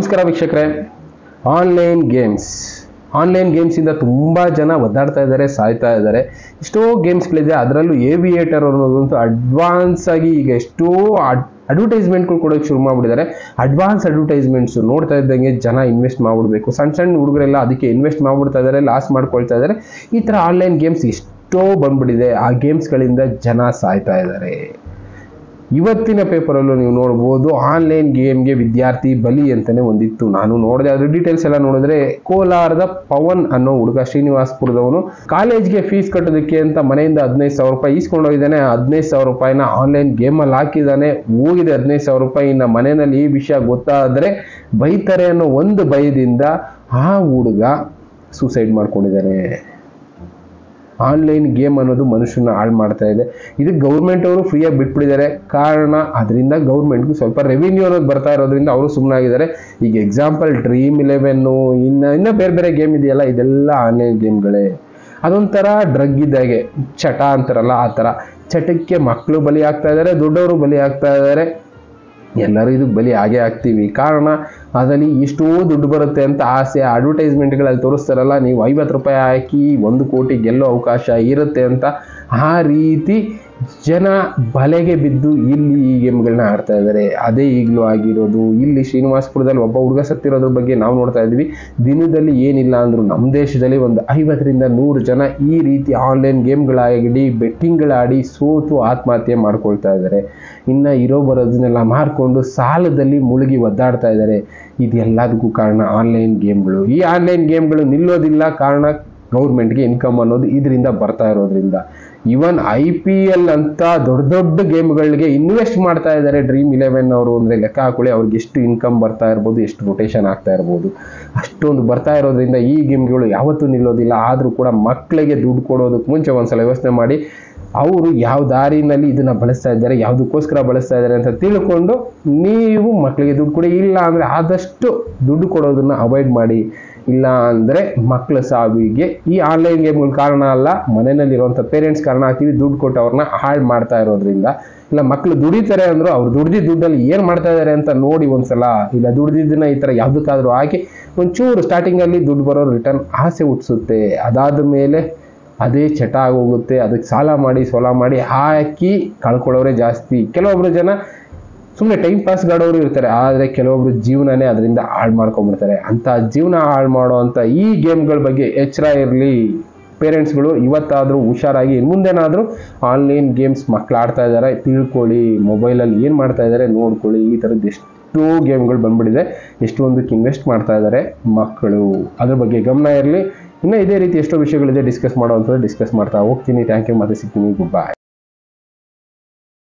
ನಮಸ್ಕಾರ ವೀಕ್ಷಕರೇ online games online ಗೇಮ್ಸಿಂದ ತುಂಬ ಜನ ಒದ್ದಾಡ್ತಾ ಇದ್ದಾರೆ ಸಾಯ್ತಾ ಇದ್ದಾರೆ ಎಷ್ಟೋ ಗೇಮ್ಸ್ಗಳಿದೆ ಅದರಲ್ಲೂ ಏವಿಯೇಟರ್ ಅನ್ನೋದಂತೂ ಅಡ್ವಾನ್ಸ್ ಆಗಿ ಈಗ ಎಷ್ಟೋ ಅಡ್ವರ್ಟೈಸ್ಮೆಂಟ್ಗಳು ಕೊಡೋಕೆ ಶುರು ಮಾಡಿಬಿಟ್ಟಿದ್ದಾರೆ ಅಡ್ವಾನ್ಸ್ ಅಡ್ವರ್ಟೈಸ್ಮೆಂಟ್ಸ್ ನೋಡ್ತಾ ಇದ್ದಂಗೆ ಜನ ಇನ್ವೆಸ್ಟ್ ಮಾಡ್ಬಿಡ್ಬೇಕು ಸಣ್ಣ ಸಣ್ಣ ಹುಡುಗರೆಲ್ಲ ಅದಕ್ಕೆ ಇನ್ವೆಸ್ಟ್ ಮಾಡ್ಬಿಡ್ತಾ ಇದ್ದಾರೆ ಲಾಸ್ ಮಾಡ್ಕೊಳ್ತಾ ಇದ್ದಾರೆ ಈ ಥರ ಆನ್ಲೈನ್ ಗೇಮ್ಸ್ ಎಷ್ಟೋ ಬಂದ್ಬಿಟ್ಟಿದೆ ಆ ಗೇಮ್ಸ್ಗಳಿಂದ ಜನ ಸಾಯ್ತಾ ಇದ್ದಾರೆ ಇವತ್ತಿನ ಪೇಪರಲ್ಲೂ ನೀವು ನೋಡ್ಬೋದು ಆನ್ಲೈನ್ ಗೇಮ್ಗೆ ವಿದ್ಯಾರ್ಥಿ ಬಲಿ ಅಂತಲೇ ಒಂದಿತ್ತು ನಾನು ನೋಡಿದೆ ಅದ್ರ ಡೀಟೇಲ್ಸ್ ಎಲ್ಲ ನೋಡಿದ್ರೆ ಕೋಲಾರದ ಪವನ್ ಅನ್ನೋ ಹುಡುಗ ಶ್ರೀನಿವಾಸ್ಪುರದವನು ಕಾಲೇಜ್ಗೆ ಫೀಸ್ ಕಟ್ಟೋದಕ್ಕೆ ಅಂತ ಮನೆಯಿಂದ ಹದಿನೈದು ಸಾವಿರ ರೂಪಾಯಿ ಈಸ್ಕೊಂಡೋಗಿದ್ದಾನೆ ಹದಿನೈದು ಸಾವಿರ ರೂಪಾಯಿನ ಆನ್ಲೈನ್ ಗೇಮಲ್ಲಿ ಹಾಕಿದ್ದಾನೆ ಹೋಗಿದೆ ಹದಿನೈದು ಸಾವಿರ ರೂಪಾಯಿ ಇನ್ನು ಮನೆಯಲ್ಲಿ ಈ ವಿಷಯ ಗೊತ್ತಾದರೆ ಬೈತಾರೆ ಅನ್ನೋ ಒಂದು ಭಯದಿಂದ ಆ ಹುಡುಗ ಸೂಸೈಡ್ ಮಾಡ್ಕೊಂಡಿದ್ದಾನೆ ಆನ್ಲೈನ್ ಗೇಮ್ ಅನ್ನೋದು ಮನುಷ್ಯನ ಹಾಳು ಮಾಡ್ತಾ ಇದೆ ಇದಕ್ಕೆ ಗೌರ್ಮೆಂಟ್ ಅವರು ಫ್ರೀಯಾಗಿ ಬಿಟ್ಬಿಟ್ಟಿದ್ದಾರೆ ಕಾರಣ ಅದರಿಂದ ಗೌರ್ಮೆಂಟ್ಗೂ ಸ್ವಲ್ಪ ರೆವಿನ್ಯೂ ಅನ್ನೋದು ಬರ್ತಾ ಇರೋದ್ರಿಂದ ಅವರು ಸುಮ್ಮನಾಗಿದ್ದಾರೆ ಈಗ ಎಕ್ಸಾಂಪಲ್ ಡ್ರೀಮ್ ಇಲೆವೆನ್ನು ಇನ್ನು ಇನ್ನೂ ಬೇರೆ ಬೇರೆ ಗೇಮ್ ಇದೆಯಲ್ಲ ಇದೆಲ್ಲ ಆನ್ಲೈನ್ ಗೇಮ್ಗಳೇ ಅದೊಂಥರ ಡ್ರಗ್ ಇದ್ದಾಗೆ ಚಟ ಅಂತಾರಲ್ಲ ಆ ಥರ ಚಟಕ್ಕೆ ಮಕ್ಕಳು ಬಲಿ ಆಗ್ತಾ ಇದ್ದಾರೆ ದೊಡ್ಡವರು ಬಲಿ ಆಗ್ತಾ ಇದ್ದಾರೆ ಎಲ್ಲರೂ ಇದಕ್ಕೆ ಬಲಿ ಆಗೇ ಆಗ್ತೀವಿ ಕಾರಣ ಅದರಲ್ಲಿ ಎಷ್ಟೋ ದುಡ್ಡು ಬರುತ್ತೆ ಅಂತ ಆಸೆ ಅಡ್ವರ್ಟೈಸ್ಮೆಂಟ್ಗಳಲ್ಲಿ ತೋರಿಸ್ತಾರಲ್ಲ ನೀವು ಐವತ್ತು ರೂಪಾಯಿ ಹಾಕಿ ಒಂದು ಕೋಟಿ ಗೆಲ್ಲೋ ಅವಕಾಶ ಇರುತ್ತೆ ಅಂತ ಆ ರೀತಿ ಜನ ಬಲೆಗೆ ಬಿದ್ದು ಇಲ್ಲಿ ಈ ಗೇಮ್ಗಳನ್ನ ಆಡ್ತಾ ಇದ್ದಾರೆ ಅದೇ ಈಗಲೂ ಆಗಿರೋದು ಇಲ್ಲಿ ಶ್ರೀನಿವಾಸಪುರದಲ್ಲಿ ಒಬ್ಬ ಹುಡುಗ ಸತ್ತಿರೋದ್ರ ಬಗ್ಗೆ ನಾವು ನೋಡ್ತಾ ಇದ್ವಿ ದಿನದಲ್ಲಿ ಏನಿಲ್ಲ ಅಂದರೂ ನಮ್ಮ ದೇಶದಲ್ಲಿ ಒಂದು ಐವತ್ತರಿಂದ ನೂರು ಜನ ಈ ರೀತಿ ಆನ್ಲೈನ್ ಗೇಮ್ಗಳಾಡಿ ಬೆಟ್ಟಿಂಗ್ಗಳಾಡಿ ಸೋತು ಆತ್ಮಹತ್ಯೆ ಮಾಡ್ಕೊಳ್ತಾ ಇದ್ದಾರೆ ಇನ್ನು ಇರೋ ಬರೋದನ್ನೆಲ್ಲ ಮಾರ್ಕೊಂಡು ಸಾಲದಲ್ಲಿ ಮುಳುಗಿ ಒದ್ದಾಡ್ತಾ ಇದ್ದಾರೆ ಇದೆಲ್ಲದಕ್ಕೂ ಕಾರಣ ಆನ್ಲೈನ್ ಗೇಮ್ಗಳು ಈ ಆನ್ಲೈನ್ ಗೇಮ್ಗಳು ನಿಲ್ಲೋದಿಲ್ಲ ಕಾರಣ ಗೌರ್ಮೆಂಟ್ಗೆ ಇನ್ಕಮ್ ಅನ್ನೋದು ಇದರಿಂದ ಬರ್ತಾ ಇರೋದ್ರಿಂದ ಇವನ್ ಐ ಪಿ ಎಲ್ ಅಂತ ದೊಡ್ಡ ದೊಡ್ಡ ಗೇಮ್ಗಳಿಗೆ ಇನ್ವೆಸ್ಟ್ ಮಾಡ್ತಾ ಇದ್ದಾರೆ ಡ್ರೀಮ್ ಇಲೆವೆನ್ ಅವರು ಅಂದರೆ ಲೆಕ್ಕ ಹಾಕೊಳ್ಳಿ ಅವ್ರಿಗೆ ಎಷ್ಟು ಇನ್ಕಮ್ ಬರ್ತಾ ಇರ್ಬೋದು ಎಷ್ಟು ರೊಟೇಷನ್ ಆಗ್ತಾ ಇರ್ಬೋದು ಅಷ್ಟೊಂದು ಬರ್ತಾ ಇರೋದ್ರಿಂದ ಈ ಗೇಮ್ಗಳು ಯಾವತ್ತೂ ನಿಲ್ಲೋದಿಲ್ಲ ಆದರೂ ಕೂಡ ಮಕ್ಕಳಿಗೆ ದುಡ್ಡು ಕೊಡೋದಕ್ಕೆ ಮುಂಚೆ ಒಂದ್ಸಲ ಯೋಚನೆ ಮಾಡಿ ಅವರು ಯಾವ ದಾರಿನಲ್ಲಿ ಇದನ್ನ ಬಳಸ್ತಾ ಇದ್ದಾರೆ ಯಾವುದಕ್ಕೋಸ್ಕರ ಬಳಸ್ತಾ ಇದ್ದಾರೆ ಅಂತ ತಿಳ್ಕೊಂಡು ನೀವು ಮಕ್ಕಳಿಗೆ ದುಡ್ಡು ಕೊಡಿ ಇಲ್ಲ ಅಂದರೆ ಆದಷ್ಟು ದುಡ್ಡು ಕೊಡೋದನ್ನ ಅವಾಯ್ಡ್ ಮಾಡಿ ಇಲ್ಲ ಅಂದರೆ ಮಕ್ಕಳ ಸಾವಿಗೆ ಈ ಆನ್ಲೈನ್ ಗೇಮ್ಗಳ ಕಾರಣ ಅಲ್ಲ ಮನೆಯಲ್ಲಿರುವಂಥ ಪೇರೆಂಟ್ಸ್ ಕಾರಣ ಆಗ್ತೀವಿ ದುಡ್ಡು ಕೊಟ್ಟು ಅವ್ರನ್ನ ಹಾಳು ಮಾಡ್ತಾ ಇರೋದ್ರಿಂದ ಇಲ್ಲ ಮಕ್ಕಳು ದುಡಿತಾರೆ ಅಂದ್ರು ಅವ್ರು ದುಡ್ದಿದ್ದ ದುಡ್ಡಲ್ಲಿ ಏನು ಮಾಡ್ತಾ ಇದ್ದಾರೆ ಅಂತ ನೋಡಿ ಒಂದ್ಸಲ ಇಲ್ಲ ದುಡ್ದಿದ್ದನ್ನ ಈ ಥರ ಯಾವುದಕ್ಕಾದ್ರೂ ಹಾಕಿ ಒಂಚೂರು ಸ್ಟಾರ್ಟಿಂಗಲ್ಲಿ ದುಡ್ಡು ಬರೋ ರಿಟರ್ನ್ ಆಸೆ ಹುಟ್ಟಿಸುತ್ತೆ ಅದಾದ ಮೇಲೆ ಅದೇ ಚಟ ಆಗೋಗುತ್ತೆ ಅದಕ್ಕೆ ಸಾಲ ಮಾಡಿ ಸೋಲ ಮಾಡಿ ಹಾಕಿ ಕಳ್ಕೊಳ್ಳೋರೇ ಜಾಸ್ತಿ ಕೆಲವೊಬ್ರು ಜನ ಸುಮ್ಮನೆ ಟೈಮ್ ಪಾಸ್ ಗಾಡೋರು ಇರ್ತಾರೆ ಆದರೆ ಕೆಲವೊಬ್ರು ಜೀವನನೇ ಅದರಿಂದ ಹಾಳು ಮಾಡ್ಕೊಂಡ್ಬಿಡ್ತಾರೆ ಅಂತ ಜೀವನ ಹಾಳು ಮಾಡೋ ಅಂತ ಈ ಗೇಮ್ಗಳ ಬಗ್ಗೆ ಎಚ್ಚರ ಇರಲಿ ಪೇರೆಂಟ್ಸ್ಗಳು ಇವತ್ತಾದರೂ ಹುಷಾರಾಗಿ ಇನ್ನು ಮುಂದೆನಾದರೂ ಆನ್ಲೈನ್ ಗೇಮ್ಸ್ ಮಕ್ಳು ಆಡ್ತಾ ಇದ್ದಾರೆ ತಿಳ್ಕೊಳ್ಳಿ ಮೊಬೈಲಲ್ಲಿ ಏನು ಮಾಡ್ತಾ ಇದ್ದಾರೆ ನೋಡ್ಕೊಳ್ಳಿ ಈ ಥರದ್ದು ಎಷ್ಟೋ ಗೇಮ್ಗಳು ಬಂದ್ಬಿಟ್ಟಿದೆ ಎಷ್ಟೊಂದಕ್ಕೆ ಇನ್ವೆಸ್ಟ್ ಮಾಡ್ತಾ ಇದ್ದಾರೆ ಮಕ್ಕಳು ಅದ್ರ ಬಗ್ಗೆ ಗಮನ ಇರಲಿ ಇನ್ನು ಇದೇ ರೀತಿ ಎಷ್ಟೋ ವಿಷಯಗಳಿದೆ ಡಿಸ್ಕಸ್ ಮಾಡೋವಂಥದ್ದು ಡಿಸ್ಕಸ್ ಮಾಡ್ತಾ ಹೋಗ್ತೀನಿ ಥ್ಯಾಂಕ್ ಯು ಮತ್ತೆ ಸಿಗ್ತೀನಿ ಗುಡ್ ಬಾಯ್